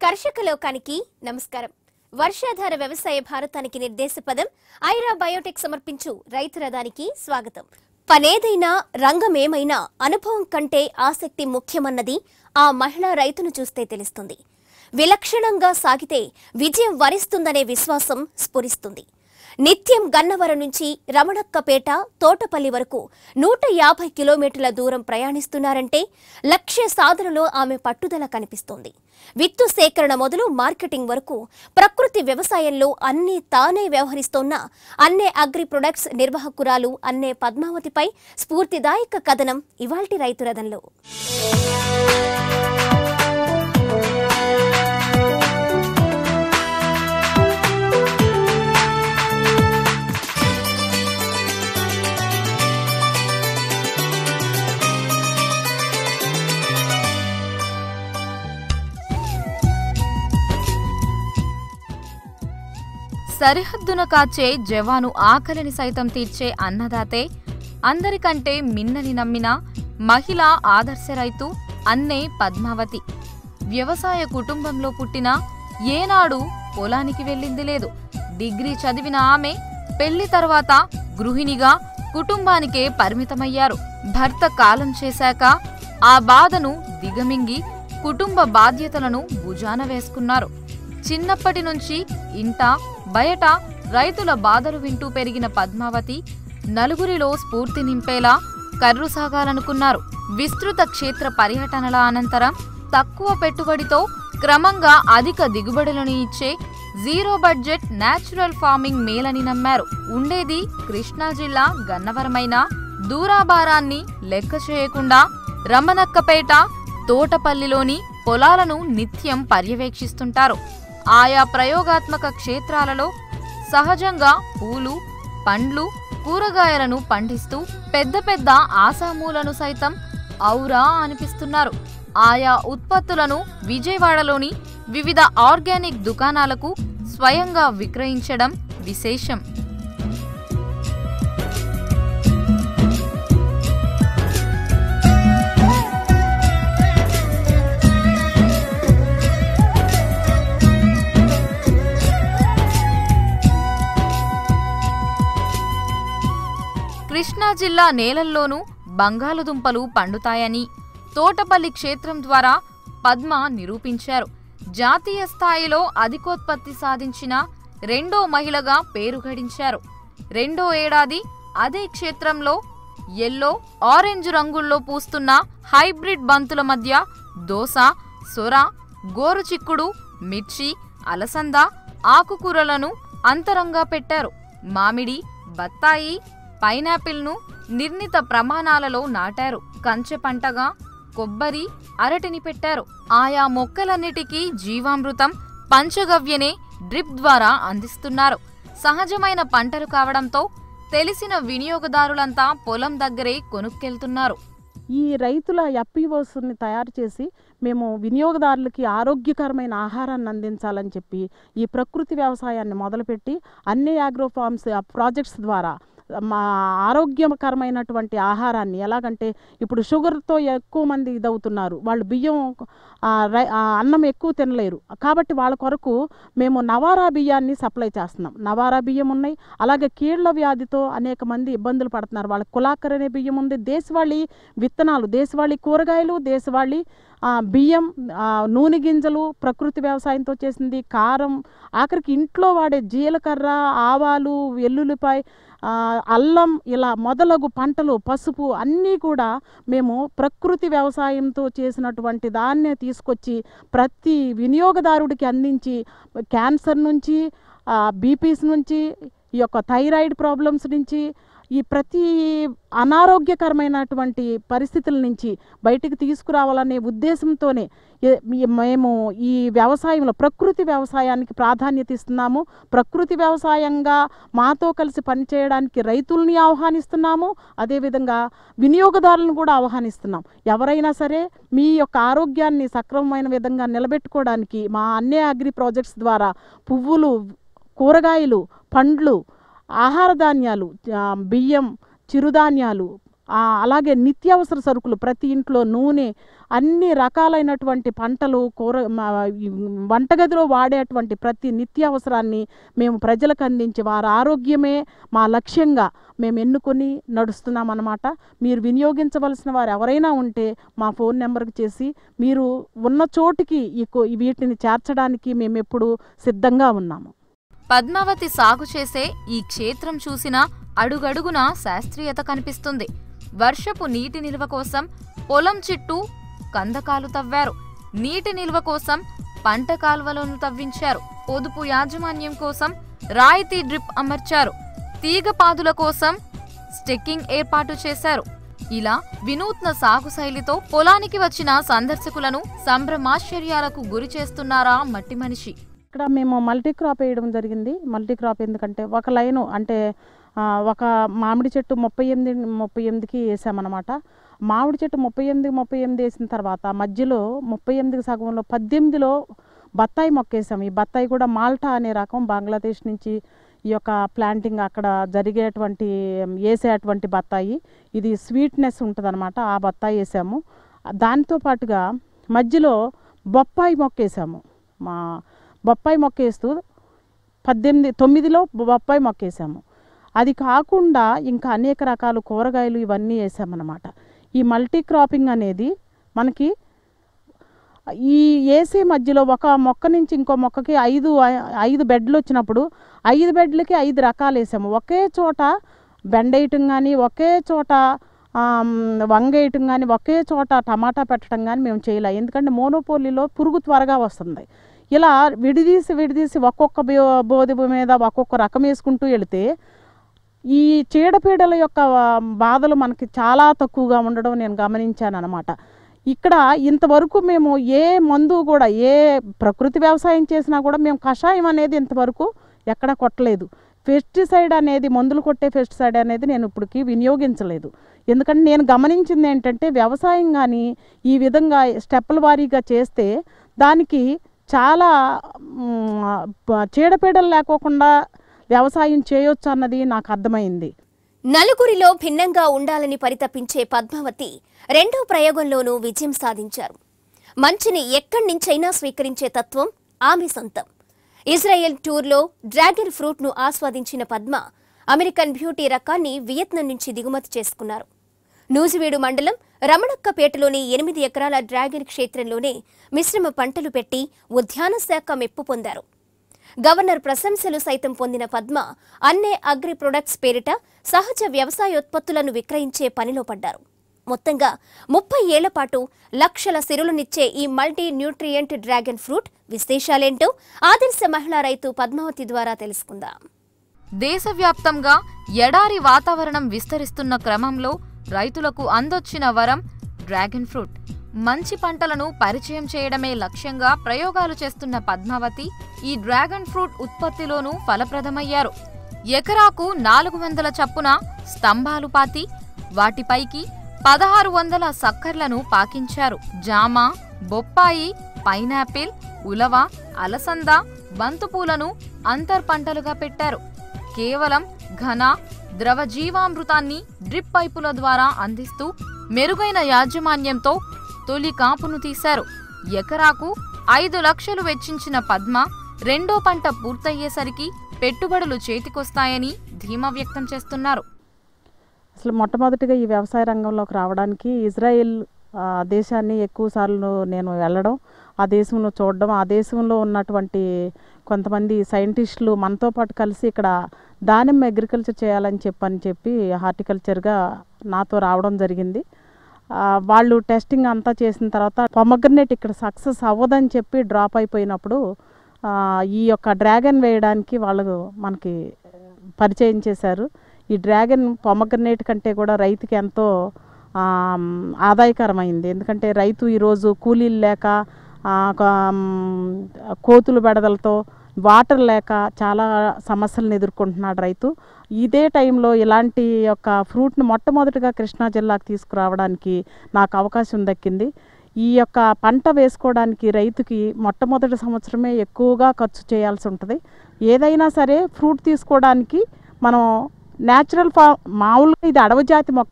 కర్షక లోకానికి నమస్కారం వర్షాధార వ్యవసాయ భారతానికి నిర్దేశ పదం ఐరా బయోటెక్ సమర్పించు రైతు రథానికి స్వాగతం పనేదైనా రంగమేమైనా అనుభవం కంటే ఆసక్తి ముఖ్యమన్నది ఆ మహిళా రైతును చూస్తే తెలుస్తుంది విలక్షణంగా సాగితే విజయం వరిస్తుందనే విశ్వాసం స్ఫురిస్తుంది నిత్యం గన్నవరం నుంచి రమణక్కపేట తోటపల్లి వరకు నూట యాభై కిలోమీటర్ల దూరం ప్రయాణిస్తున్నారంటే లక్ష్య సాధనలో ఆమె పట్టుదల కనిపిస్తోంది విత్తు సేకరణ మొదలు మార్కెటింగ్ వరకు ప్రకృతి వ్యవసాయంలో అన్నీ తానే వ్యవహరిస్తోన్న అన్నే అగ్రి ప్రొడక్ట్స్ నిర్వాహకురాలు అన్నే పద్మావతిపై స్ఫూర్తిదాయక కథనం ఇవాల్టి రైతు రథంలో సరిహద్దున కాచే జవాను ఆకలిని సైతం తీర్చే అన్నదాతే అందరికంటే మిన్నని నమ్మిన మహిళా ఆదర్శ రైతు అన్నే పద్మావతి వ్యవసాయ కుటుంబంలో పుట్టిన ఏనాడు పొలానికి వెళ్ళింది లేదు డిగ్రీ చదివిన ఆమె పెళ్లి తర్వాత గృహిణిగా కుటుంబానికే పరిమితమయ్యారు భర్త కాలం చేశాక ఆ బాధను దిగమింగి కుటుంబ బాధ్యతలను భుజాన వేసుకున్నారు చిన్నప్పటి నుంచి ఇంట బయట రైతుల బాధలు వింటూ పెరిగిన పద్మావతి నలుగురిలో స్ఫూర్తి నింపేలా కర్రు సాగాలనుకున్నారు విస్తృత క్షేత్ర పర్యటనల అనంతరం తక్కువ పెట్టుబడితో క్రమంగా అధిక దిగుబడులను ఇచ్చే జీరో బడ్జెట్ నేచురల్ ఫార్మింగ్ మేలని నమ్మారు ఉండేది కృష్ణా జిల్లా గన్నవరమైన దూరాభారాన్ని లెక్క చేయకుండా రమణక్కపేట తోటపల్లిలోని పొలాలను నిత్యం పర్యవేక్షిస్తుంటారు ఆయా ప్రయోగాత్మక క్షేత్రాలలో సహజంగా పూలు పండ్లు కూరగాయలను పండిస్తూ పెద్ద పెద్ద ఆసామూలను సైతం ఔరా అనిపిస్తున్నారు ఆయా ఉత్పత్తులను విజయవాడలోని వివిధ ఆర్గానిక్ దుకాణాలకు స్వయంగా విక్రయించడం విశేషం కృష్ణా జిల్లా నేలల్లోనూ బంగాళదుంపలు పండుతాయని తోటపల్లి క్షేత్రం ద్వారా పద్మ నిరూపించారు జాతీయ స్థాయిలో అధికోత్పత్తి సాధించిన రెండో మహిళగా పేరు గడించారు రెండో ఏడాది అదే క్షేత్రంలో ఎల్లో ఆరెంజ్ రంగుల్లో పూస్తున్న హైబ్రిడ్ బంతుల మధ్య దోస సొర గోరుచిక్కుడు మిర్చి అలసంద ఆకుకూరలను అంతరంగా పెట్టారు మామిడి బత్తాయి పైనాపిల్ను నిర్ణీత ప్రమాణాలలో నాటారు కంచె పంటగా కొబ్బరి అరటిని పెట్టారు ఆయా మొక్కలన్నిటికీ జీవామృతం పంచగవ్యనే డ్రిప్ ద్వారా అందిస్తున్నారు సహజమైన పంటలు కావడంతో తెలిసిన వినియోగదారులంతా పొలం దగ్గరే కొనుక్కెళ్తున్నారు ఈ రైతుల ఎఫ్పిఓస్ని తయారు చేసి మేము వినియోగదారులకి ఆరోగ్యకరమైన ఆహారాన్ని అందించాలని చెప్పి ఈ ప్రకృతి వ్యవసాయాన్ని మొదలుపెట్టి అన్ని ఆగ్రో ఫార్మ్స్ ప్రాజెక్ట్స్ ద్వారా మా ఆరోగ్యకరమైనటువంటి ఆహారాన్ని ఎలాగంటే ఇప్పుడు షుగర్తో ఎక్కువ మంది ఇదవుతున్నారు వాళ్ళు బియ్యం ఆ, రై- ఆ, అన్నం ఎక్కువ తినలేరు కాబట్టి వాళ్ళ కొరకు మేము నవారా బియ్యాన్ని సప్లై చేస్తున్నాం నవారా బియ్యం ఉన్నాయి అలాగే కీళ్ల వ్యాధితో అనేక మంది ఇబ్బందులు పడుతున్నారు వాళ్ళకి కులాకర్ అనే బియ్యం ఉంది దేశవాళీ విత్తనాలు దేశవాళీ కూరగాయలు దేశవాళీ ఆ, బియ్యం ఆ, నూనె గింజలు ప్రకృతి వ్యవసాయంతో చేసింది కారం ఆఖరికి ఇంట్లో వాడే జీలకర్ర ఆవాలు వెల్లుల్లిపాయ ఆ, అల్లం ఇలా మొదలగు పంటలు పసుపు అన్నీ కూడా మేము ప్రకృతి వ్యవసాయంతో చేసినటువంటి దాన్నే తీసుకొచ్చి ప్రతి వినియోగదారుడికి అందించి క్యాన్సర్ నుంచి బీపీస్ నుంచి ఈ యొక్క థైరాయిడ్ ప్రాబ్లమ్స్ నుంచి ఈ ప్రతి అనారోగ్యకరమైనటువంటి పరిస్థితుల నుంచి బయటికి తీసుకురావాలనే ఉద్దేశంతోనే ఏ- ఈ- మేము ఈ వ్యవసాయంలో ప్రకృతి వ్యవసాయానికి ప్రాధాన్యత ఇస్తున్నాము ప్రకృతి వ్యవసాయంగా మాతో కలిసి పనిచేయడానికి రైతుల్ని ఆహ్వానిస్తున్నాము అదేవిధంగా వినియోగదారులను కూడా ఆహ్వానిస్తున్నాం ఎవరైనా సరే మీ యొక్క ఆరోగ్యాన్ని సక్రమమైన విధంగా నిలబెట్టుకోవడానికి మా అన్నే అగ్రి ప్రాజెక్ట్స్ ద్వారా పువ్వులు కూరగాయలు పండ్లు ఆహార ధాన్యాలు ఆ, బియ్యం చిరుధాన్యాలు ఆ, అలాగే నిత్యావసర సరుకులు ప్రతి ఇంట్లో నూనె అన్ని రకాలైనటువంటి పంటలు కూర మా- ఈ వంటగదిలో వాడేటువంటి ప్రతి నిత్యావసరాన్ని మేము ప్రజలకు అందించి వారి ఆరోగ్యమే మా లక్ష్యంగా మేము ఎన్నుకొని నడుస్తున్నాం అన్నమాట మీరు వినియోగించవలసిన వారు ఎవరైనా ఉంటే మా ఫోన్ నెంబర్కి చేసి మీరు ఉన్న చోటికి ఈ కో- వీటిని చేర్చడానికి మేము ఎప్పుడు సిద్ధంగా ఉన్నాము పద్మావతి సాగు చేసే ఈ క్షేత్రం చూసిన అడుగడుగునా శాస్త్రీయత కనిపిస్తుంది వర్షపు నీటి నిల్వ కోసం పొలం చుట్టూ కందకాలు తవ్వారు నీటి నిల్వ కోసం పంట కాల్వలను తవ్వించారు పొదుపు యాజమాన్యం కోసం రాయితీ డ్రిప్ అమర్చారు తీగపాదుల కోసం స్టెక్కింగ్ ఏర్పాటు చేశారు ఇలా వినూత్న సాగు శైలితో పొలానికి వచ్చిన సందర్శకులను సంభ్రమాశ్చర్యాలకు గురి చేస్తున్నారా మట్టి మనిషి ఇక్కడ మేము మల్టీ క్రాప్ వేయడం జరిగింది మల్టీ క్రాప్ ఎందుకంటే ఒక లైను అంటే ఆ, ఒక మామిడి చెట్టు ముప్పై ఎనిమిది ముప్పై ఎనిమిదికి వేసామన్నమాట మామిడి చెట్టు ముప్పై ఎనిమిది ముప్పై ఎనిమిది వేసిన తర్వాత మధ్యలో ముప్పై ఎనిమిదికి సగంలో పద్దెనిమిదిలో బత్తాయి మొక్క వేసాము ఈ బత్తాయి కూడా మాల్టా అనే రకం బంగ్లాదేశ్ నుంచి ఈ యొక్క ప్లాంటింగ్ అక్కడ జరిగేటువంటి వేసేటువంటి బత్తాయి ఇది స్వీట్నెస్ ఉంటుంది ఆ బత్తాయి వేసాము దాంతో పాటుగా మధ్యలో బొప్పాయి మొక్క వేసాము మా బొప్పాయి మొక్క వేస్తూ పద్దెనిమిది తొమ్మిదిలో బొప్పాయి మొక్క వేసాము అది కాకుండా ఇంకా అనేక రకాల కూరగాయలు ఇవన్నీ వేసామన్నమాట ఈ మల్టీ క్రాపింగ్ అనేది మనకి ఈ వేసే మధ్యలో ఒక మొక్క నుంచి ఇంకో మొక్కకి ఐదు ఐదు బెడ్లు వచ్చినప్పుడు ఐదు బెడ్లకి ఐదు రకాలు వేసాము ఒకే చోట బెండ వేయటం కానీ ఒకే చోట ఆమ్, వంగ వేయటం కానీ ఒకే చోట టమాటా పెట్టడం కానీ మేము చేయలే ఎందుకంటే మోనోపోలీలో పురుగు త్వరగా వస్తుంది ఇలా విడిదీసి విడిదీసి ఒక్కొక్క బో- బోధి మీద ఒక్కొక్క రకం వేసుకుంటూ వెళితే ఈ చీడపీడల యొక్క బాధలు మనకి చాలా తక్కువగా ఉండడం నేను గమనించాను అనమాట ఇక్కడ ఇంతవరకు మేము ఏ మందు కూడా ఏ ప్రకృతి వ్యవసాయం చేసినా కూడా మేము కషాయం అనేది ఇంతవరకు ఎక్కడ కొట్టలేదు పెస్టిసైడ్ అనేది మందులు కొట్టే పెస్టిసైడ్ అనేది నేను ఇప్పటికి వినియోగించలేదు ఎందుకంటే నేను గమనించింది ఏంటంటే వ్యవసాయం కానీ ఈ విధంగా స్టెప్పుల వారీగా చేస్తే దానికి చాలా మ్, ప- చీడపీడలు లేకోకుండా వ్యవసాయం చేయొచ్చు అన్నది నాకు అర్థమైంది నలుగురిలో భిన్నంగా ఉండాలని పరితపించే పద్మావతి రెండో ప్రయోగంలోనూ విజయం సాధించారు మంచిని ఎక్కడి నుంచైనా స్వీకరించే తత్వం ఆమె సొంతం ఇజ్రాయెల్ టూర్లో డ్రాగన్ ఫ్రూట్ను ఆస్వాదించిన పద్మ అమెరికన్ బ్యూటీ రకాన్ని వియత్నాం నుంచి దిగుమతి చేసుకున్నారు నూజివీడు మండలం రమణక్కపేటలోని ఎనిమిది ఎకరాల డ్రాగన్ క్షేత్రంలోనే మిశ్రమ పంటలు పెట్టి ఉద్యాన శాఖ మెప్పు పొందారు గవర్నర్ ప్రశంసలు సైతం పొందిన పద్మ అన్నే అగ్రి ప్రొడక్ట్స్ పేరిట సహజ వ్యవసాయోత్పత్తులను విక్రయించే పనిలో పడ్డారు మొత్తంగా ముప్పై ఏళ్ల పాటు లక్షల సిరులనిచ్చే ఈ మల్టీ న్యూట్రియంట్ డ్రాగన్ ఫ్రూట్ విశేషాలేంటో ఆదర్శ మహిళా రైతు పద్మావతి ద్వారా తెలుసుకుందాం దేశవ్యాప్తంగా ఎడారి వాతావరణం విస్తరిస్తున్న క్రమంలో రైతులకు అందొచ్చిన వరం డ్రాగన్ ఫ్రూట్ మంచి పంటలను పరిచయం చేయడమే లక్ష్యంగా ప్రయోగాలు చేస్తున్న పద్మావతి ఈ డ్రాగన్ ఫ్రూట్ ఉత్పత్తిలోనూ ఫలప్రదమయ్యారు ఎకరాకు నాలుగు వందల చప్పున స్తంభాలు పాతి వాటిపైకి పదహారు వందల సక్కర్లను పాకించారు జామ బొప్పాయి పైనాపిల్ ఉలవ అలసంద బంతుపూలను అంతర్ పంటలుగా పెట్టారు కేవలం ఘన ద్రవ జీవామృతాన్ని డ్రిప్ పైపుల ద్వారా అందిస్తూ మెరుగైన యాజమాన్యంతో తొలి కాపును తీశారు ఎకరాకు ఐదు లక్షలు వెచ్చించిన పద్మ రెండో పంట పూర్తయ్యేసరికి పెట్టుబడులు చేతికొస్తాయని ధీమా వ్యక్తం చేస్తున్నారు అసలు మొట్టమొదటిగా ఈ వ్యవసాయ రంగంలోకి రావడానికి ఇజ్రాయెల్ ఆ, దేశాన్ని ఎక్కువ సార్లు నేను వెళ్ళడం ఆ దేశంలో చూడడం ఆ దేశంలో ఉన్నటువంటి కొంతమంది సైంటిస్టులు మనతో పాటు కలిసి ఇక్కడ దానిమ్మ అగ్రికల్చర్ చేయాలని చెప్పని చెప్పి హార్టికల్చర్గా నాతో రావడం జరిగింది ఆ, వాళ్ళు టెస్టింగ్ అంతా చేసిన తర్వాత పొమగ్రనేట్ ఇక్కడ సక్సెస్ అవ్వదని చెప్పి డ్రాప్ అయిపోయినప్పుడు ఆ, ఈ యొక్క డ్రాగన్ వేయడానికి వాళ్ళు మనకి పరిచయం చేశారు ఈ డ్రాగన్ పొమగ్రనేట్ కంటే కూడా రైతుకి ఎంతో ఆమ్, ఆదాయకరమైంది ఎందుకంటే రైతు ఈరోజు కూలీలు లేక ఆ, ఒక, ఆమ్, కోతులు బెడదలతో వాటర్ లేక చాలా సమస్యలను ఎదుర్కొంటున్నాడు రైతు ఇదే టైంలో ఇలాంటి యొక్క ఫ్రూట్ని మొట్టమొదటిగా కృష్ణా జిల్లాకు తీసుకురావడానికి నాకు అవకాశం దక్కింది ఈ యొక్క పంట వేసుకోవడానికి రైతుకి మొట్టమొదటి సంవత్సరమే ఎక్కువగా ఖర్చు చేయాల్సి ఉంటుంది ఏదైనా సరే ఫ్రూట్ తీసుకోవడానికి మనం న్యాచురల్ ఫా మామూలుగా ఇది అడవి జాతి మొక్క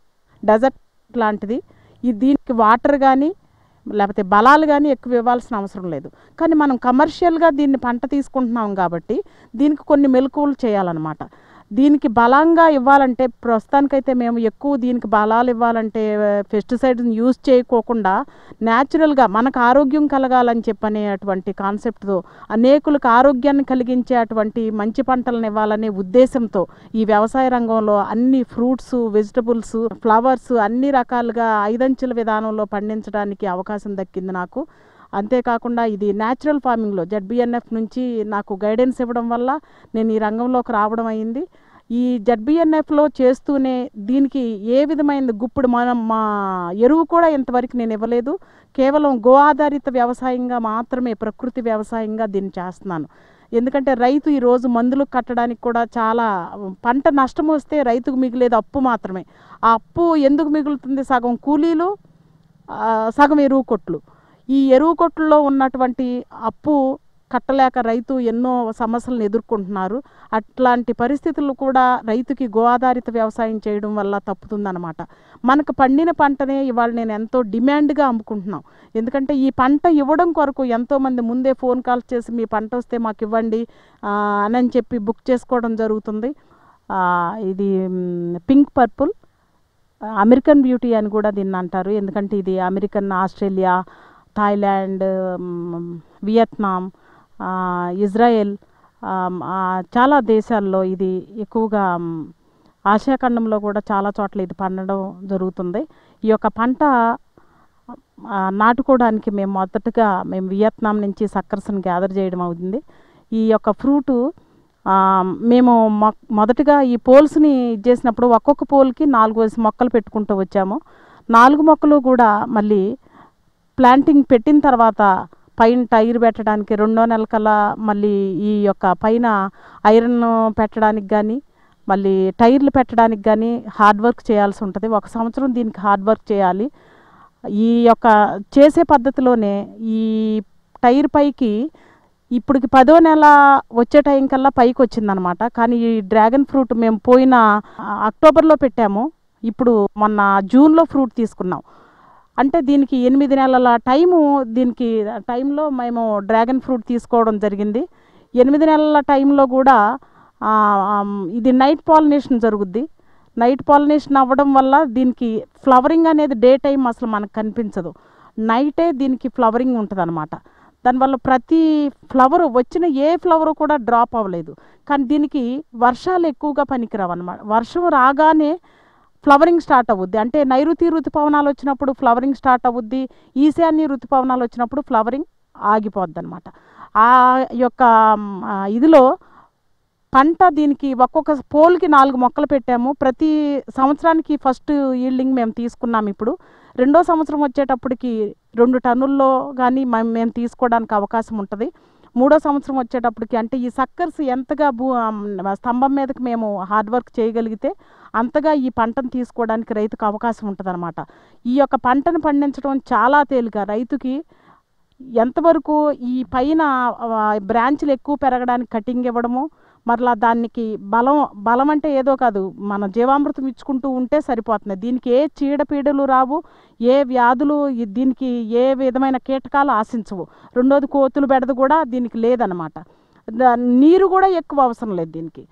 డెజర్ట్ లాంటిది ఈ దీనికి వాటర్ కానీ లేకపోతే బలాలు కానీ ఎక్కువ ఇవ్వాల్సిన అవసరం లేదు కానీ మనం కమర్షియల్గా దీన్ని పంట తీసుకుంటున్నాం కాబట్టి దీనికి కొన్ని మెలకువలు చేయాలన్నమాట దీనికి బలంగా ఇవ్వాలంటే ప్రస్తుతానికైతే మేము ఎక్కువ దీనికి బలాలు ఇవ్వాలంటే పెస్టిసైడ్స్ని యూజ్ చేయకోకుండా న్యాచురల్గా మనకు ఆరోగ్యం కలగాలని చెప్పనేటువంటి కాన్సెప్ట్తో అనేకులకు ఆరోగ్యాన్ని కలిగించే అటువంటి మంచి పంటలను ఇవ్వాలనే ఉద్దేశంతో ఈ వ్యవసాయ రంగంలో అన్ని ఫ్రూట్స్ వెజిటబుల్స్ ఫ్లవర్స్ అన్ని రకాలుగా ఐదంచెల విధానంలో పండించడానికి అవకాశం దక్కింది నాకు అంతేకాకుండా ఇది న్యాచురల్ ఫార్మింగ్లో జడ్బిఎన్ఎఫ్ నుంచి నాకు గైడెన్స్ ఇవ్వడం వల్ల నేను ఈ రంగంలోకి రావడం అయింది ఈ జడ్బిఎన్ఎఫ్లో చేస్తూనే దీనికి ఏ విధమైన గుప్పుడు మనం మా ఎరువు కూడా ఇంతవరకు నేను ఇవ్వలేదు కేవలం గో ఆధారిత వ్యవసాయంగా మాత్రమే ప్రకృతి వ్యవసాయంగా దీన్ని చేస్తున్నాను ఎందుకంటే రైతు ఈరోజు మందులు కట్టడానికి కూడా చాలా పంట నష్టం వస్తే రైతుకు మిగిలేది అప్పు మాత్రమే ఆ అప్పు ఎందుకు మిగులుతుంది సగం కూలీలు ఆ, సగం ఎరువు కొట్లు ఈ ఎరువు కొట్లలో ఉన్నటువంటి అప్పు కట్టలేక రైతు ఎన్నో సమస్యలను ఎదుర్కొంటున్నారు అట్లాంటి పరిస్థితులు కూడా రైతుకి గో ఆధారిత వ్యవసాయం చేయడం వల్ల తప్పుతుందన్నమాట మనకు పండిన పంటనే ఇవాళ నేను ఎంతో డిమాండ్గా అమ్ముకుంటున్నాం ఎందుకంటే ఈ పంట ఇవ్వడం కొరకు ఎంతోమంది ముందే ఫోన్ కాల్స్ చేసి మీ పంట వస్తే మాకు ఇవ్వండి ఆ, అని చెప్పి బుక్ చేసుకోవడం జరుగుతుంది ఆ, ఇది మ్, పింక్ పర్పుల్ అమెరికన్ బ్యూటీ అని కూడా దీన్ని అంటారు ఎందుకంటే ఇది అమెరికన్ ఆస్ట్రేలియా థాయిలాండ్ మ్, వియత్నాం ఆ, ఇజ్రాయెల్ ఆమ్, ఆ, చాలా దేశాల్లో ఇది ఎక్కువగా మ్, ఆసియా ఖండంలో కూడా చాలా చోట్ల ఇది పండడం జరుగుతుంది ఈ యొక్క పంట ఆ, నాటుకోవడానికి మేము మొదటగా మేము వియత్నాం నుంచి సక్కర్స్ని గ్యాదర్ చేయడం అవుతుంది ఈ యొక్క ఫ్రూటు ఆ, మేము మొ- మొదటగా ఈ పోల్స్ని చేసినప్పుడు ఒక్కొక్క పోల్కి నాలుగు వేసి మొక్కలు పెట్టుకుంటూ వచ్చాము నాలుగు మొక్కలు కూడా మళ్ళీ ప్లాంటింగ్ పెట్టిన తర్వాత పైన టైర్ పెట్టడానికి రెండో నెల కల్లా మళ్ళీ ఈ యొక్క పైన ఐరన్ పెట్టడానికి కానీ మళ్ళీ టైర్లు పెట్టడానికి కానీ హార్డ్ వర్క్ చేయాల్సి ఉంటుంది ఒక సంవత్సరం దీనికి హార్డ్ వర్క్ చేయాలి ఈ యొక్క చేసే పద్ధతిలోనే ఈ టైర్ పైకి ఇప్పటికి పదో నెల వచ్చే టైం కల్లా పైకి వచ్చిందనమాట కానీ ఈ డ్రాగన్ ఫ్రూట్ మేము పోయిన ఆ, అక్టోబర్లో పెట్టాము ఇప్పుడు మొన్న జూన్లో ఫ్రూట్ తీసుకున్నాం అంటే దీనికి ఎనిమిది నెలల టైము దీనికి టైంలో మేము డ్రాగన్ ఫ్రూట్ తీసుకోవడం జరిగింది ఎనిమిది నెలల టైంలో కూడా ఆ, ఆమ్, ఇది నైట్ పాలినేషన్ జరుగుద్ది నైట్ పాలినేషన్ అవ్వడం వల్ల దీనికి ఫ్లవరింగ్ అనేది డే టైం అసలు మనకు కనిపించదు నైటే దీనికి ఫ్లవరింగ్ ఉంటుంది అనమాట దానివల్ల ప్రతి ఫ్లవర్ వచ్చిన ఏ ఫ్లవర్ కూడా డ్రాప్ అవ్వలేదు కానీ దీనికి వర్షాలు ఎక్కువగా పనికిరావు అనమాట వర్షం రాగానే ఫ్లవరింగ్ స్టార్ట్ అవుద్ది అంటే నైరుతి ఋతుపవనాలు వచ్చినప్పుడు ఫ్లవరింగ్ స్టార్ట్ అవుద్ది ఈశాన్య ఋతుపవనాలు వచ్చినప్పుడు ఫ్లవరింగ్ ఆగిపోద్ది అనమాట ఆ యొక్క మ్, ఆ, ఇదిలో పంట దీనికి ఒక్కొక్క పోల్కి నాలుగు మొక్కలు పెట్టాము ప్రతి సంవత్సరానికి ఫస్ట్ ఈల్డింగ్ మేము తీసుకున్నాం ఇప్పుడు రెండో సంవత్సరం వచ్చేటప్పటికి రెండు టన్నుల్లో కానీ మేము తీసుకోవడానికి అవకాశం ఉంటుంది మూడో సంవత్సరం వచ్చేటప్పటికి అంటే ఈ సక్కర్స్ ఎంతగా భూ ఆమ్, స్తంభం మీదకి మేము హార్డ్ వర్క్ చేయగలిగితే అంతగా ఈ పంటను తీసుకోవడానికి రైతుకు అవకాశం ఉంటుంది ఈ యొక్క పంటను పండించడం చాలా తేలిక రైతుకి ఎంతవరకు ఈ పైన ఆ, బ్రాంచ్లు ఎక్కువ పెరగడానికి కటింగ్ ఇవ్వడము మరలా దానికి బలం బలం అంటే ఏదో కాదు మన జీవామృతం ఇచ్చుకుంటూ ఉంటే సరిపోతుంది దీనికి ఏ చీడపీడలు రావు ఏ వ్యాధులు ఈ- దీనికి ఏ విధమైన కీటకాలు ఆశించవు రెండోది కోతులు బెడద కూడా దీనికి లేదనమాట దా- నీరు కూడా ఎక్కువ అవసరం లేదు దీనికి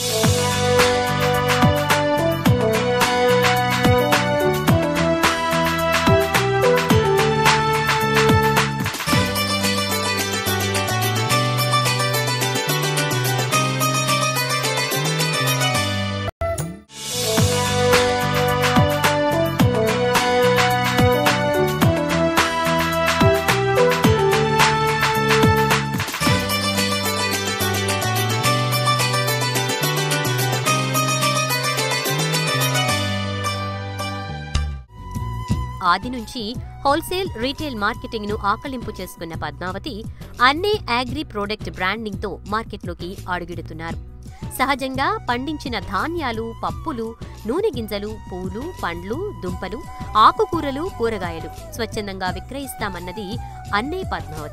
ఆది నుంచి హోల్సేల్ రీటైల్ మార్కెటింగ్ ను ఆకలింపు చేసుకున్న పద్మావతి అన్నే అగ్రి ప్రోడక్ట్ బ్రాండింగ్ తో మార్కెట్లోకి అడుగిడుతున్నారు సహజంగా పండించిన ధాన్యాలు పప్పులు నూనె గింజలు పూలు పండ్లు దుంపలు ఆకుకూరలు కూరగాయలు స్వచ్ఛందంగా విక్రయిస్తామన్నది అన్నే పద్మావతి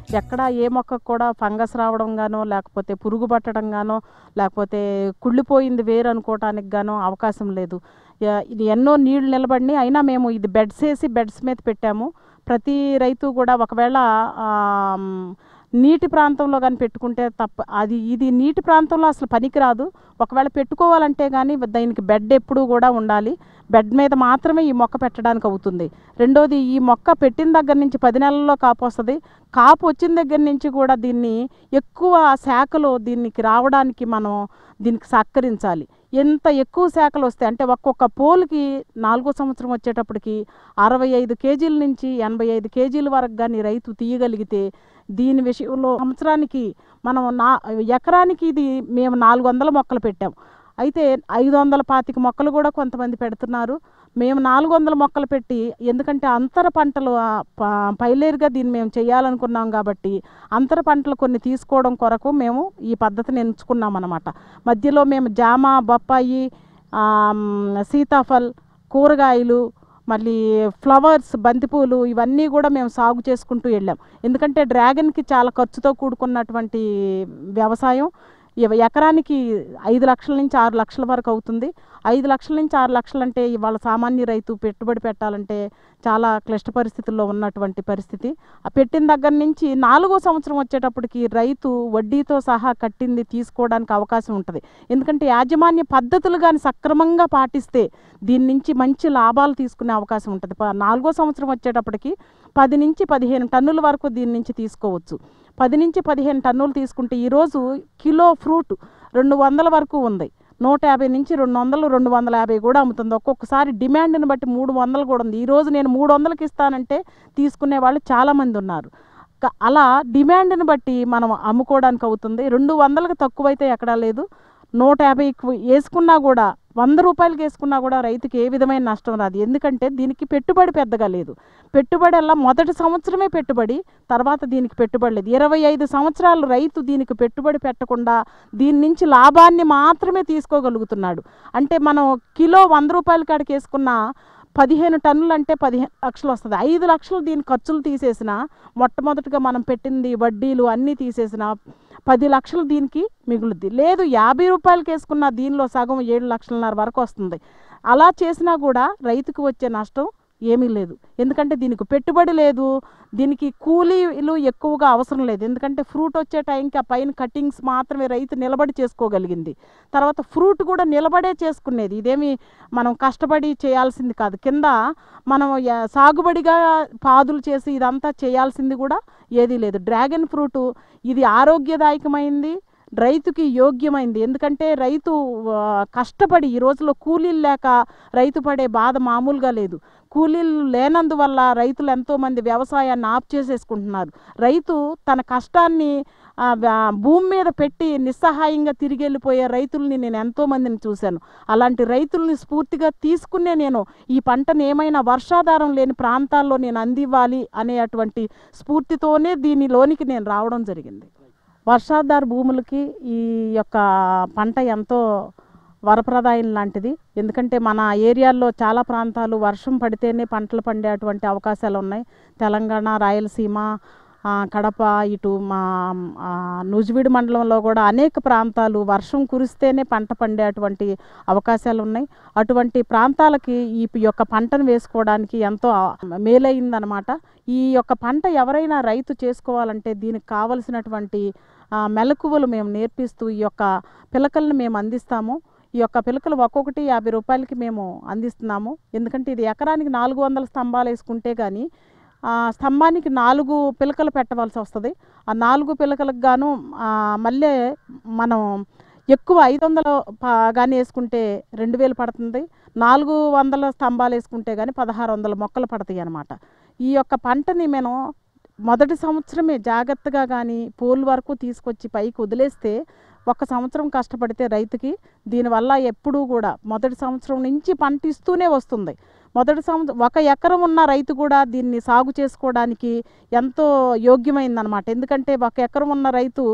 ఎక్కడ ఏ మొక్కకు కూడా ఫంగస్ రావడం గానో లేకపోతే పురుగు పట్టడం గానో లేకపోతే కుళ్ళిపోయింది వేరు అనుకోవటానికి గానో అవకాశం లేదు యా- ఇది ఎన్నో నీళ్లు నిలబడి అయినా మేము ఇది బెడ్స్ వేసి బెడ్స్ మీద పెట్టాము ప్రతి రైతు కూడా ఒకవేళ ఆమ్, నీటి ప్రాంతంలో కానీ పెట్టుకుంటే తప్ప అది ఇది నీటి ప్రాంతంలో అసలు పనికిరాదు ఒకవేళ పెట్టుకోవాలంటే కానీ దానికి బెడ్ ఎప్పుడూ కూడా ఉండాలి బెడ్ మీద మాత్రమే ఈ మొక్క పెట్టడానికి అవుతుంది రెండోది ఈ మొక్క పెట్టిన దగ్గర నుంచి పది నెలల్లో కాపు వస్తుంది కాపు వచ్చిన దగ్గర నుంచి కూడా దీన్ని ఎక్కువ శాఖలు దీనికి రావడానికి మనం దీనికి సహకరించాలి ఎంత ఎక్కువ శాఖలు వస్తాయి అంటే ఒక్కొక్క పోల్కి నాలుగో సంవత్సరం వచ్చేటప్పటికి అరవై ఐదు కేజీల నుంచి ఎనభై ఐదు కేజీల వరకు కానీ రైతు తీయగలిగితే దీని విషయంలో సంవత్సరానికి మనం నా ఎకరానికి ఇది మేము నాలుగు వందల మొక్కలు పెట్టాం అయితే ఐదు వందల పాతిక మొక్కలు కూడా కొంతమంది పెడుతున్నారు మేము నాలుగు వందల మొక్కలు పెట్టి ఎందుకంటే అంతర పంటలు ఆ, ప- పైలేరుగా దీన్ని మేము చేయాలనుకున్నాం కాబట్టి అంతర పంటలు కొన్ని తీసుకోవడం కొరకు మేము ఈ పద్ధతిని ఎంచుకున్నాం అనమాట మధ్యలో మేము జామ బొప్పాయి ఆమ్, సీతాఫల్ కూరగాయలు మళ్ళీ ఫ్లవర్స్ బంతిపూలు ఇవన్నీ కూడా మేము సాగు చేసుకుంటూ వెళ్ళాం ఎందుకంటే డ్రాగన్కి చాలా ఖర్చుతో కూడుకున్నటువంటి వ్యవసాయం ఇవ- ఎకరానికి ఐదు లక్షల నుంచి ఆరు లక్షల వరకు అవుతుంది ఐదు లక్షల నుంచి ఆరు లక్షలు అంటే ఇవాళ సామాన్య రైతు పెట్టుబడి పెట్టాలంటే చాలా క్లిష్ట పరిస్థితుల్లో ఉన్నటువంటి పరిస్థితి ఆ పెట్టిన దగ్గర నుంచి నాలుగో సంవత్సరం వచ్చేటప్పటికి రైతు వడ్డీతో సహా కట్టింది తీసుకోవడానికి అవకాశం ఉంటుంది ఎందుకంటే యాజమాన్య పద్ధతులు కానీ సక్రమంగా పాటిస్తే దీని నుంచి మంచి లాభాలు తీసుకునే అవకాశం ఉంటుంది ప- నాలుగో సంవత్సరం వచ్చేటప్పటికి పది నుంచి పదిహేను టన్నుల వరకు దీని నుంచి తీసుకోవచ్చు పది నుంచి పదిహేను టన్నులు తీసుకుంటే ఈరోజు కిలో ఫ్రూట్ రెండు వందల వరకు ఉంది నూట యాభై నుంచి రెండు వందలు రెండు వందల యాభై కూడా అమ్ముతుంది ఒక్కొక్కసారి డిమాండ్ని బట్టి మూడు వందలు కూడా ఉంది ఈరోజు నేను మూడు వందలకి ఇస్తానంటే తీసుకునే వాళ్ళు చాలామంది ఉన్నారు క- అలా డిమాండ్ని బట్టి మనం అమ్ముకోవడానికి అవుతుంది రెండు వందలకు తక్కువైతే ఎక్కడా లేదు నూట యాభైకి వేసుకున్నా కూడా వంద రూపాయలకి వేసుకున్నా కూడా రైతుకి ఏ విధమైన నష్టం రాదు ఎందుకంటే దీనికి పెట్టుబడి పెద్దగా లేదు పెట్టుబడి అలా మొదటి సంవత్సరమే పెట్టుబడి తర్వాత దీనికి పెట్టుబడి లేదు ఇరవై ఐదు సంవత్సరాలు రైతు దీనికి పెట్టుబడి పెట్టకుండా దీని నుంచి లాభాన్ని మాత్రమే తీసుకోగలుగుతున్నాడు అంటే మనం కిలో వంద రూపాయల కాడికి వేసుకున్న పదిహేను టన్నులు అంటే పదిహేను లక్షలు వస్తుంది ఐదు లక్షలు దీని ఖర్చులు తీసేసిన మొట్టమొదటిగా మనం పెట్టింది వడ్డీలు అన్నీ తీసేసిన పది లక్షలు దీనికి మిగులుద్ది లేదు యాభై రూపాయలకి వేసుకున్న దీనిలో సగం ఏడు లక్షలన్నర వరకు వస్తుంది అలా చేసినా కూడా రైతుకు వచ్చే నష్టం ఏమీ లేదు ఎందుకంటే దీనికి పెట్టుబడి లేదు దీనికి కూలీలు ఎక్కువగా అవసరం లేదు ఎందుకంటే ఫ్రూట్ వచ్చే టైంకి ఆ పైన కటింగ్స్ మాత్రమే రైతు నిలబడి చేసుకోగలిగింది తర్వాత ఫ్రూట్ కూడా నిలబడే చేసుకునేది ఇదేమి మనం కష్టపడి చేయాల్సింది కాదు కింద మనం యా- సాగుబడిగా పాదులు చేసి ఇదంతా చేయాల్సింది కూడా ఏదీ లేదు డ్రాగన్ ఫ్రూట్ ఇది ఆరోగ్యదాయకమైంది రైతుకి యోగ్యమైంది ఎందుకంటే రైతు ఆ, కష్టపడి ఈ రోజుల్లో కూలీలు లేక రైతు పడే బాధ మామూలుగా లేదు కూలీలు లేనందువల్ల రైతులు ఎంతోమంది వ్యవసాయాన్ని ఆఫ్ చేసేసుకుంటున్నారు రైతు తన కష్టాన్ని ఆ, వా- భూమి మీద పెట్టి నిస్సహాయంగా తిరిగి వెళ్ళిపోయే రైతుల్ని నేను ఎంతోమందిని చూశాను అలాంటి రైతుల్ని స్ఫూర్తిగా తీసుకునే నేను ఈ పంటను ఏమైనా వర్షాధారం లేని ప్రాంతాల్లో నేను అందివ్వాలి అనేటువంటి స్ఫూర్తితోనే దీనిలోనికి నేను రావడం జరిగింది వర్షాధార భూములకి ఈ యొక్క పంట ఎంతో వరప్రదాయం లాంటిది ఎందుకంటే మన ఏరియాల్లో చాలా ప్రాంతాలు వర్షం పడితేనే పంటలు పండేటువంటి అవకాశాలు ఉన్నాయి తెలంగాణ రాయలసీమ ఆ, కడప ఇటు మా ఆ, నూజివీడు మండలంలో కూడా అనేక ప్రాంతాలు వర్షం కురిస్తేనే పంట పండేటువంటి అవకాశాలు ఉన్నాయి అటువంటి ప్రాంతాలకి ఈ ప- యొక్క పంటను వేసుకోవడానికి ఎంతో ఆ- మేలైందనమాట ఈ యొక్క పంట ఎవరైనా రైతు చేసుకోవాలంటే దీనికి కావలసినటువంటి ఆ, మెలకువలు మేము నేర్పిస్తూ ఈ యొక్క పిలకలను మేము అందిస్తాము ఈ యొక్క పిలకలు ఒక్కొక్కటి యాభై రూపాయలకి మేము అందిస్తున్నాము ఎందుకంటే ఇది ఎకరానికి నాలుగు వందల స్తంభాలు వేసుకుంటే కానీ ఆ, స్తంభానికి నాలుగు పిలకలు పెట్టవలసి వస్తుంది ఆ నాలుగు పిలకలకు గాను ఆ, మళ్ళీ మనం ఎక్కువ ఐదు వందలు కానీ వేసుకుంటే రెండు వేలు పడుతుంది నాలుగు వందల స్తంభాలు వేసుకుంటే కానీ పదహారు వందల మొక్కలు పడతాయి అన్నమాట ఈ యొక్క పంటని మేము మొదటి సంవత్సరమే జాగ్రత్తగా కానీ పోల్ వరకు తీసుకొచ్చి పైకి వదిలేస్తే ఒక సంవత్సరం కష్టపడితే రైతుకి దీనివల్ల ఎప్పుడూ కూడా మొదటి సంవత్సరం నుంచి పంట ఇస్తూనే వస్తుంది మొదటి సంవత్సరం ఒక ఎకరం ఉన్న రైతు కూడా దీన్ని సాగు చేసుకోవడానికి ఎంతో యోగ్యమైందనమాట ఎందుకంటే ఒక ఎకరం ఉన్న రైతు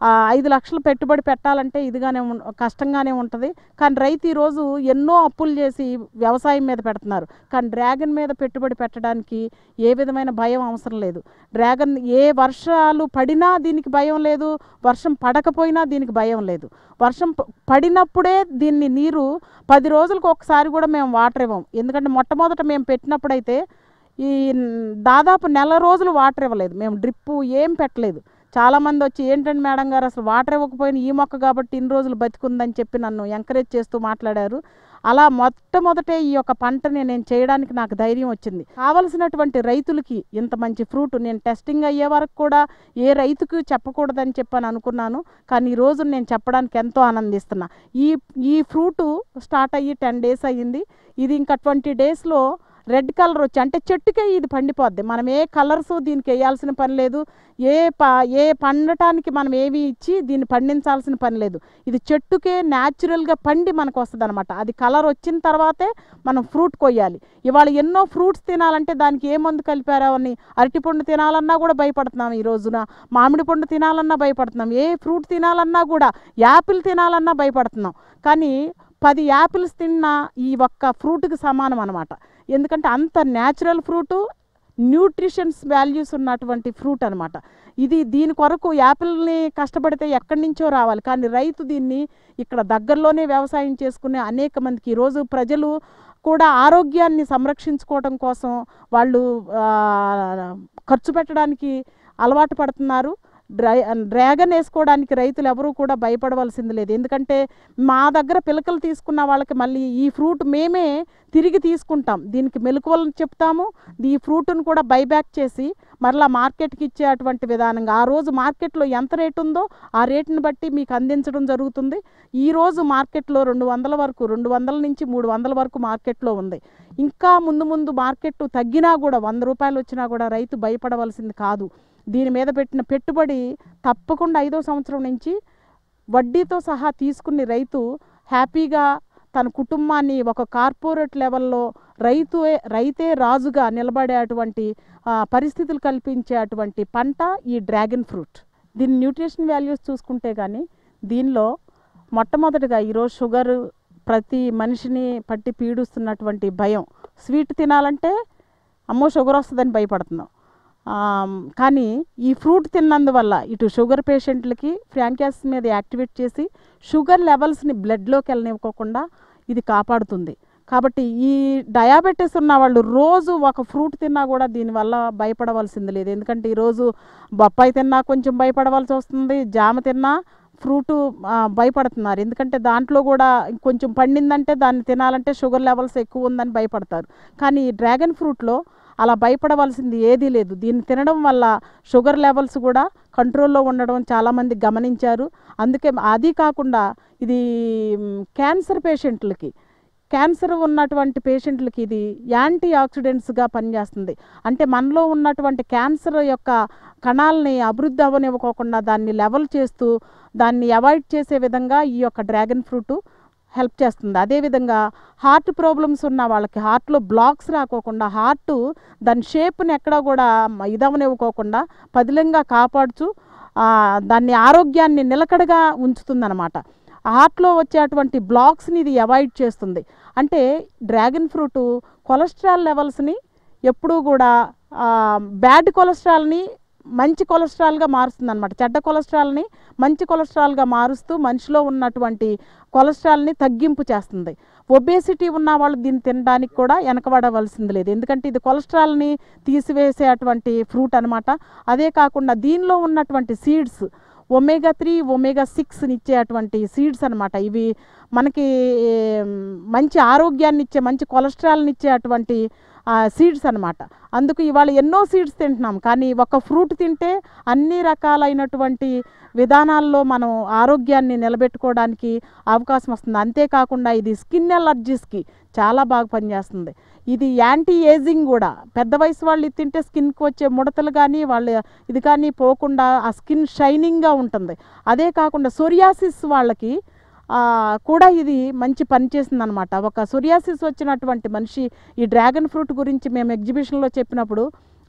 ఆ, ఐదు లక్షలు పెట్టుబడి పెట్టాలంటే ఇదిగానే ఉం- కష్టంగానే ఉంటుంది కానీ రైతు ఈరోజు ఎన్నో అప్పులు చేసి వ్యవసాయం మీద పెడుతున్నారు కానీ డ్రాగన్ మీద పెట్టుబడి పెట్టడానికి ఏ విధమైన భయం అవసరం లేదు డ్రాగన్ ఏ వర్షాలు పడినా దీనికి భయం లేదు వర్షం పడకపోయినా దీనికి భయం లేదు వర్షం ప- పడినప్పుడే దీన్ని నీరు పది రోజులకు ఒకసారి కూడా మేము వాటర్ ఇవ్వం ఎందుకంటే మొట్టమొదట మేము పెట్టినప్పుడైతే ఈ న్- దాదాపు నెల రోజులు వాటర్ ఇవ్వలేదు మేము డ్రిప్పు ఏం పెట్టలేదు చాలామంది వచ్చి ఏంటండి మేడం గారు అసలు వాటర్ ఇవ్వకపోయినా ఈ మొక్క కాబట్టి ఇన్ని రోజులు బతికుందని చెప్పి నన్ను ఎంకరేజ్ చేస్తూ మాట్లాడారు అలా మొట్టమొదటే ఈ యొక్క పంటని నేను చేయడానికి నాకు ధైర్యం వచ్చింది కావలసినటువంటి రైతులకి ఇంత మంచి ఫ్రూట్ నేను టెస్టింగ్ అయ్యే వరకు కూడా ఏ రైతుకు చెప్పకూడదని చెప్పని అనుకున్నాను కానీ ఈ రోజు నేను చెప్పడానికి ఎంతో ఆనందిస్తున్నా ఈ ఈ ఫ్రూటు స్టార్ట్ అయ్యి టెన్ డేస్ అయ్యింది ఇది ఇంకా ట్వంటీ డేస్లో రెడ్ కలర్ వచ్చి అంటే చెట్టుకే ఇది పండిపోద్ది మనం ఏ కలర్స్ దీనికి వేయాల్సిన పని లేదు ఏ ప ఏ పండటానికి మనం ఏవి ఇచ్చి దీన్ని పండించాల్సిన పని లేదు ఇది చెట్టుకే న్యాచురల్గా పండి మనకు వస్తుంది అనమాట అది కలర్ వచ్చిన తర్వాతే మనం ఫ్రూట్ కొయ్యాలి ఇవాళ ఎన్నో ఫ్రూట్స్ తినాలంటే దానికి ఏ మందు కలిపారో అని అరటిపండు తినాలన్నా కూడా భయపడుతున్నాం ఈ రోజున మామిడి పండు తినాలన్నా భయపడుతున్నాం ఏ ఫ్రూట్ తినాలన్నా కూడా యాపిల్ తినాలన్నా భయపడుతున్నాం కానీ పది యాపిల్స్ తిన్న ఈ ఒక్క ఫ్రూట్కి సమానం అనమాట ఎందుకంటే అంత న్యాచురల్ ఫ్రూటు న్యూట్రిషన్స్ వాల్యూస్ ఉన్నటువంటి ఫ్రూట్ అనమాట ఇది దీని కొరకు యాపిల్ని కష్టపడితే ఎక్కడి నుంచో రావాలి కానీ రైతు దీన్ని ఇక్కడ దగ్గరలోనే వ్యవసాయం చేసుకునే అనేక మందికి ఈరోజు ప్రజలు కూడా ఆరోగ్యాన్ని సంరక్షించుకోవడం కోసం వాళ్ళు ఆ, ఖర్చు పెట్టడానికి అలవాటు పడుతున్నారు డ్రై డ్రాగన్ వేసుకోవడానికి రైతులు ఎవరూ కూడా భయపడవలసింది లేదు ఎందుకంటే మా దగ్గర పిలకలు తీసుకున్న వాళ్ళకి మళ్ళీ ఈ ఫ్రూట్ మేమే తిరిగి తీసుకుంటాం దీనికి మెలకువలను చెప్తాము ఈ ఫ్రూట్ను కూడా బైబ్యాక్ చేసి మరలా మార్కెట్కి ఇచ్చే అటువంటి విధానంగా ఆ రోజు మార్కెట్లో ఎంత రేటు ఉందో ఆ రేటుని బట్టి మీకు అందించడం జరుగుతుంది ఈ రోజు మార్కెట్లో రెండు వందల వరకు రెండు వందల నుంచి మూడు వందల వరకు మార్కెట్లో ఉంది ఇంకా ముందు ముందు మార్కెట్ తగ్గినా కూడా వంద రూపాయలు వచ్చినా కూడా రైతు భయపడవలసింది కాదు దీని మీద పెట్టిన పెట్టుబడి తప్పకుండా ఐదో సంవత్సరం నుంచి వడ్డీతో సహా తీసుకుని రైతు హ్యాపీగా తన కుటుంబాన్ని ఒక కార్పొరేట్ లెవెల్లో రైతుే రైతే రాజుగా నిలబడేటువంటి ఆ, పరిస్థితులు కల్పించే అటువంటి పంట ఈ డ్రాగన్ ఫ్రూట్ దీని న్యూట్రిషన్ వాల్యూస్ చూసుకుంటే కానీ దీనిలో మొట్టమొదటిగా ఈరోజు షుగర్ ప్రతి మనిషిని పట్టి పీడిస్తున్నటువంటి భయం స్వీట్ తినాలంటే అమ్మో షుగర్ వస్తుందని భయపడుతున్నాం ఆమ్, కానీ ఈ ఫ్రూట్ తిన్నందువల్ల ఇటు షుగర్ పేషెంట్లకి ఫ్రాంక్యాస్ మీద యాక్టివేట్ చేసి షుగర్ లెవెల్స్ని బ్లడ్లోకి వెళ్ళనివ్వకోకుండా ఇది కాపాడుతుంది కాబట్టి ఈ డయాబెటీస్ ఉన్న వాళ్ళు రోజు ఒక ఫ్రూట్ తిన్నా కూడా దీనివల్ల భయపడవలసింది లేదు ఎందుకంటే ఈరోజు బొప్పాయి తిన్నా కొంచెం భయపడవలసి వస్తుంది జామ తిన్నా ఫ్రూటు ఆ, భయపడుతున్నారు ఎందుకంటే దాంట్లో కూడా కొంచెం పండిందంటే దాన్ని తినాలంటే షుగర్ లెవెల్స్ ఎక్కువ ఉందని భయపడతారు కానీ ఈ డ్రాగన్ ఫ్రూట్లో అలా భయపడవలసింది ఏదీ లేదు దీన్ని తినడం వల్ల షుగర్ లెవెల్స్ కూడా కంట్రోల్లో ఉండడం చాలామంది గమనించారు అందుకే అది కాకుండా ఇది మ్, క్యాన్సర్ పేషెంట్లకి క్యాన్సర్ ఉన్నటువంటి పేషెంట్లకి ఇది యాంటీ ఆక్సిడెంట్స్గా పనిచేస్తుంది అంటే మనలో ఉన్నటువంటి క్యాన్సర్ యొక్క కణాలని అభివృద్ధి అవ్వనివ్వకోకుండా దాన్ని లెవెల్ చేస్తూ దాన్ని అవాయిడ్ చేసే విధంగా ఈ యొక్క డ్రాగన్ ఫ్రూట్ హెల్ప్ చేస్తుంది అదేవిధంగా హార్ట్ ప్రాబ్లమ్స్ ఉన్న వాళ్ళకి హార్ట్లో బ్లాక్స్ రాకోకుండా హార్ట్ దాని షేప్ని ఎక్కడా కూడా మ- ఇదవనివ్వకోకుండా పదిలంగా కాపాడుచు ఆ, దాన్ని ఆరోగ్యాన్ని నిలకడగా ఉంచుతుందన్నమాట హార్ట్లో వచ్చేటువంటి బ్లాక్స్ని ఇది అవాయిడ్ చేస్తుంది అంటే డ్రాగన్ ఫ్రూట్ కొలెస్ట్రాల్ లెవెల్స్ని ఎప్పుడూ కూడా బ్యాడ్ కొలెస్ట్రాల్ని మంచి కొలెస్ట్రాల్గా మారుస్తుంది అనమాట చెడ్డ కొలెస్ట్రాల్ని మంచి కొలెస్ట్రాల్గా మారుస్తూ మనిషిలో ఉన్నటువంటి కొలెస్ట్రాల్ని తగ్గింపు చేస్తుంది ఒబేసిటీ ఉన్న వాళ్ళు దీన్ని తినడానికి కూడా వెనకబడవలసింది లేదు ఎందుకంటే ఇది కొలెస్ట్రాల్ని తీసివేసేటువంటి ఫ్రూట్ అనమాట అదే కాకుండా దీనిలో ఉన్నటువంటి సీడ్స్ ఒమేగా త్రీ ఒమేగా సిక్స్ని ఇచ్చేటువంటి సీడ్స్ అనమాట ఇవి మనకి ఏం, మంచి ఆరోగ్యాన్ని ఇచ్చే మంచి కొలెస్ట్రాల్ని ఇచ్చేటువంటి సీడ్స్ అనమాట అందుకు ఇవాళ ఎన్నో సీడ్స్ తింటున్నాం కానీ ఒక ఫ్రూట్ తింటే అన్ని రకాలైనటువంటి విధానాల్లో మనం ఆరోగ్యాన్ని నిలబెట్టుకోవడానికి అవకాశం వస్తుంది అంతేకాకుండా ఇది స్కిన్ ఎలర్జీస్కి చాలా బాగా పనిచేస్తుంది ఇది యాంటీ ఏజింగ్ కూడా పెద్ద వయసు వాళ్ళు ఇది తింటే స్కిన్కి వచ్చే ముడతలు కానీ వాళ్ళు ఇది కానీ పోకుండా ఆ స్కిన్ షైనింగ్గా ఉంటుంది అదే కాకుండా సొరియాసిస్ వాళ్ళకి ఆ, కూడా ఇది మంచి పని చేసింది అనమాట ఒక సొరియాసిస్ వచ్చినటువంటి మనిషి ఈ డ్రాగన్ ఫ్రూట్ గురించి మేము ఎగ్జిబిషన్లో చెప్పినప్పుడు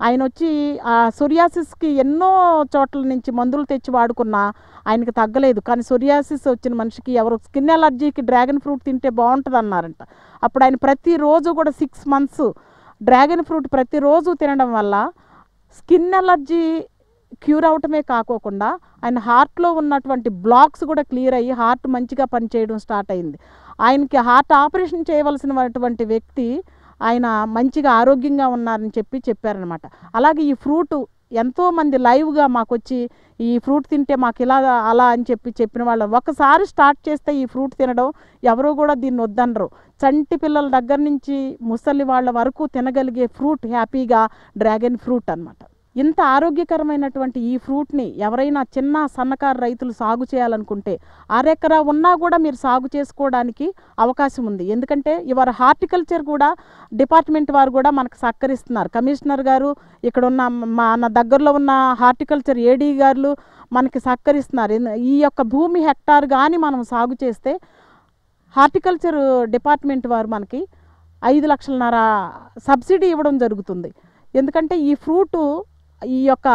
ఆయన వచ్చి ఆ సొరియాసిస్కి ఎన్నో చోట్ల నుంచి మందులు తెచ్చి వాడుకున్నా ఆయనకి తగ్గలేదు కానీ సొరియాసిస్ వచ్చిన మనిషికి ఎవరు స్కిన్ ఎలర్జీకి డ్రాగన్ ఫ్రూట్ తింటే బాగుంటుంది అన్నారంట అప్పుడు ఆయన ప్రతిరోజు కూడా సిక్స్ మంత్స్ డ్రాగన్ ఫ్రూట్ ప్రతిరోజు తినడం వల్ల స్కిన్ ఎలర్జీ క్యూర్ అవటమే కాకోకుండా ఆయన హార్ట్లో ఉన్నటువంటి బ్లాక్స్ కూడా క్లియర్ అయ్యి హార్ట్ మంచిగా పనిచేయడం స్టార్ట్ అయింది ఆయనకి హార్ట్ ఆపరేషన్ చేయవలసినటువంటి వ్యక్తి ఆయన మంచిగా ఆరోగ్యంగా ఉన్నారని చెప్పి చెప్పారనమాట అలాగే ఈ ఫ్రూట్ ఎంతోమంది లైవ్గా మాకు వచ్చి ఈ ఫ్రూట్ తింటే మాకు ఇలా అలా అని చెప్పి చెప్పిన వాళ్ళు ఒకసారి స్టార్ట్ చేస్తే ఈ ఫ్రూట్ తినడం ఎవరు కూడా దీన్ని వద్దనరు చంటి పిల్లల దగ్గర నుంచి ముసలి వాళ్ళ వరకు తినగలిగే ఫ్రూట్ హ్యాపీగా డ్రాగన్ ఫ్రూట్ అన్నమాట ఇంత ఆరోగ్యకరమైనటువంటి ఈ ఫ్రూట్ని ఎవరైనా చిన్న సన్నకారు రైతులు సాగు చేయాలనుకుంటే అరెకరా ఉన్నా కూడా మీరు సాగు చేసుకోవడానికి అవకాశం ఉంది ఎందుకంటే ఇవాళ హార్టికల్చర్ కూడా డిపార్ట్మెంట్ వారు కూడా మనకు సహకరిస్తున్నారు కమిషనర్ గారు ఇక్కడ ఉన్న మన దగ్గరలో ఉన్న హార్టికల్చర్ ఏడీ గారు మనకి సహకరిస్తున్నారు ఎందు- ఈ యొక్క భూమి హెక్టార్ కానీ మనం సాగు చేస్తే హార్టికల్చర్ డిపార్ట్మెంట్ వారు మనకి ఐదు లక్షలన్నర సబ్సిడీ ఇవ్వడం జరుగుతుంది ఎందుకంటే ఈ ఫ్రూటు ఈ యొక్క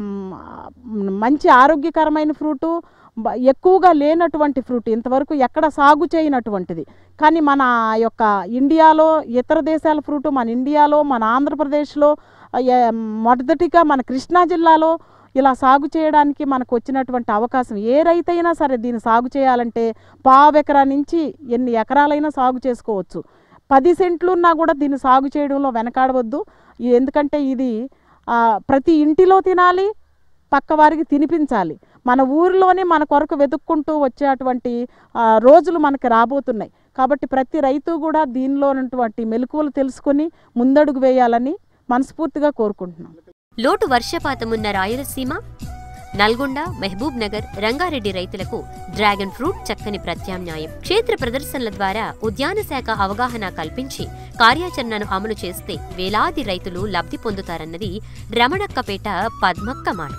మ్, మంచి ఆరోగ్యకరమైన ఫ్రూటు బ- ఎక్కువగా లేనటువంటి ఫ్రూట్ ఇంతవరకు ఎక్కడ సాగు చేయనటువంటిది కానీ మన యొక్క ఇండియాలో ఇతర దేశాల ఫ్రూట్ మన ఇండియాలో మన ఆంధ్రప్రదేశ్లో ఆ, ఏ- మొదటిగా మన కృష్ణా జిల్లాలో ఇలా సాగు చేయడానికి మనకు వచ్చినటువంటి అవకాశం ఏ రైతైనా సరే దీన్ని సాగు చేయాలంటే పావు ఎకరా నుంచి ఎన్ని ఎకరాలైనా సాగు చేసుకోవచ్చు పది సెంట్లు ఉన్నా కూడా దీన్ని సాగు చేయడంలో వెనకాడవద్దు ఈ- ఎందుకంటే ఇది ఆ, ప్రతి ఇంటిలో తినాలి పక్క వారికి తినిపించాలి మన ఊరిలోనే మన కొరకు వెతుక్కుంటూ వచ్చేటువంటి ఆ, రోజులు మనకి రాబోతున్నాయి కాబట్టి ప్రతి రైతు కూడా దీనిలో ఉన్నటువంటి మెలకువలు తెలుసుకొని ముందడుగు వేయాలని మనస్ఫూర్తిగా కోరుకుంటున్నాం లోటు వర్షపాతమున్న రాయలసీమ నల్గొండ మహబూబ్ నగర్ రంగారెడ్డి రైతులకు డ్రాగన్ ఫ్రూట్ చక్కని ప్రత్యామ్నాయం క్షేత్ర ప్రదర్శనల ద్వారా ఉద్యాన శాఖ అవగాహన కల్పించి కార్యాచరణను అమలు చేస్తే వేలాది రైతులు లబ్ధి పొందుతారన్నది రమణక్కపేట పద్మక్క మాట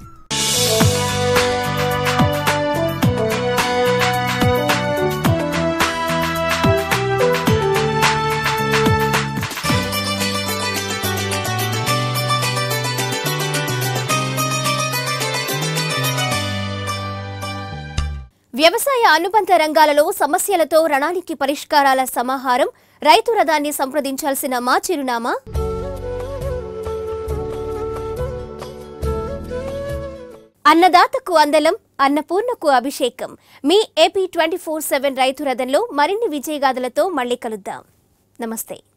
వ్యవసాయ అనుబంధ రంగాలలో సమస్యలతో రణానికి పరిష్కారాల సమాహారం రైతు రథాన్ని సంప్రదించాల్సిన మా చిరునామా అన్నదాతకు అందలం అన్నపూర్ణకు అభిషేకం మీ ఏపీ ట్వంటీ ఫోర్ సెవెన్ రైతు రథంలో మరిన్ని విజయగాథలతో మళ్ళీ కలుద్దాం నమస్తే